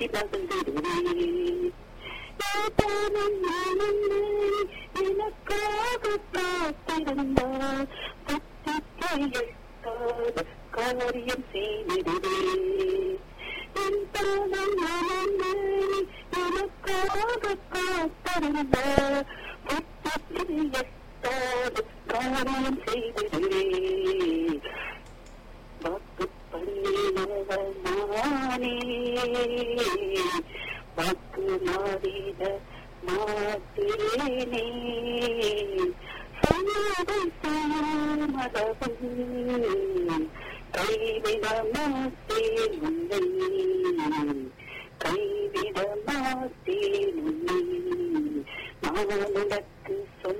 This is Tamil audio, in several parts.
சுற்றி மகிழ்ந்திடுவே ஏதானும் நானும் எனக்காக காத்திருந்தார் புத்தி கையெழுத்தாத காரியம் செய்திடுவே என் தானம் நானும் எனக்காக காத்திருந்தார் புத்தி கையெழுத்தாத காரியம் செய்திடுவே வாக்கு பண்ணினவள் நானே வாக்கு மாறிட மாட்டேனே சொன்னதை செய்யாமதவன் கைவிட மாட்டேன் உன்னை கைவிட மாட்டேன் உன்னை நான் உனக்கு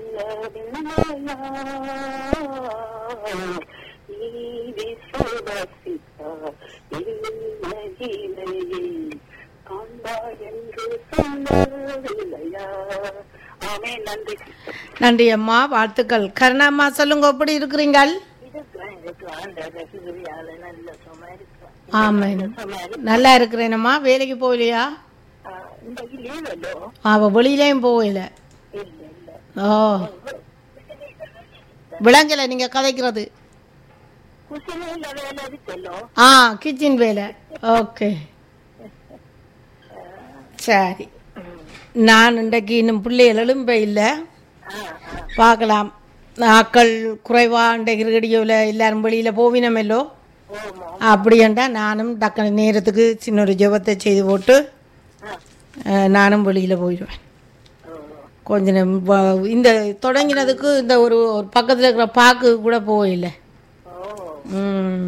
சொல்லவில்லையா நீ விசுவாசித்தார் என் மகிமையை காண்பாய் என்று சொல்லவில்லையா ஆமே நன்றி நன்றி அம்மா வாழ்த்துக்கள் கருணாம்மா சொல்லுங்க எப்படி இருக்கிறீங்கள் இருக்கிறேன் எனக்கு ஆண்ட ரசிகரியால நல்ல சும்மா இருக்கிறேன் ஆமாம் சும்மா நல்லா இருக்கிறேனம்மா வேலைக்கு போகலையா இன்றைக்கு லீவல்லோ அவ வெளியிலையும் போகல இல்ல இல்ல ஓ விளங்கலை நீங்க கதைக்கிறது குசிலையில வேலை இருக்கல்லோ ஆ கிச்சன் வேலை ஓகே சரி நான் இன்றைக்கு இன்னும் பிள்ளைகள் எழும்ப இல்லை பார்க்கலாம் ஆக்கள் குறைவா இன்றைக்கு ரேடியோவில் எல்லாரும் வெளியில் போவினமெல்லோ ஓமோ அப்படியண்டா நானும் டக்குனு நேரத்துக்கு சின்ன ஒரு ஜெபத்தை செய்து போட்டு அஹ், நானும் வெளியில் போயிடுவேன் கொஞ்ச நேரம் வ- இந்த தொடங்கினதுக்கு இந்த ஒரு ஒரு பக்கத்தில் இருக்கிற பாக்கு கூட போகல ஓ ம்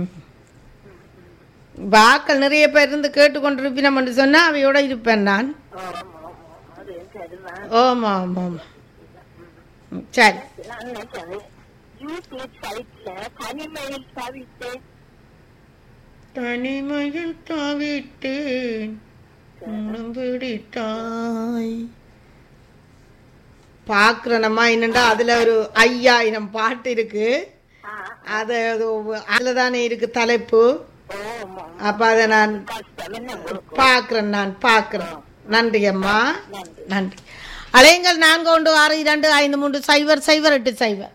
வாக்கள் நிறைய பேர் இருந்து கேட்டுக்கொண்டிருப்பினோம்னு சொன்னால் அவையோட இருப்பேன் நான் ஆமா ஆமா அது சரிதான் ஆமாம் ஆமாம் ஆமாம் ம், சரி நான் நினைச்சேன் யூடியூப் சைட்ல தனிமையில் தவித்தேன் தனிமையில் தாவிட்டேன் உன்னம் பிடித்தாய் பார்க்குறேனம்மா என்னண்டா அதில் ஒரு ஐயாயிரம் பாட்டு இருக்கு அது அதில் தானே இருக்கு தலைப்பு ஓமா அப்போ அதை நான் கஷ்டம் என்ன உங்களுக்கு பார்க்குறேன் நான் பார்க்குறேன் நன்றி அம்மா நன்றி நன்றி அலையுங்கள் நான்கு ஒன்று ஆறு இரண்டு ஐந்து மூன்று சைபர் சைபர் எட்டு சைபர்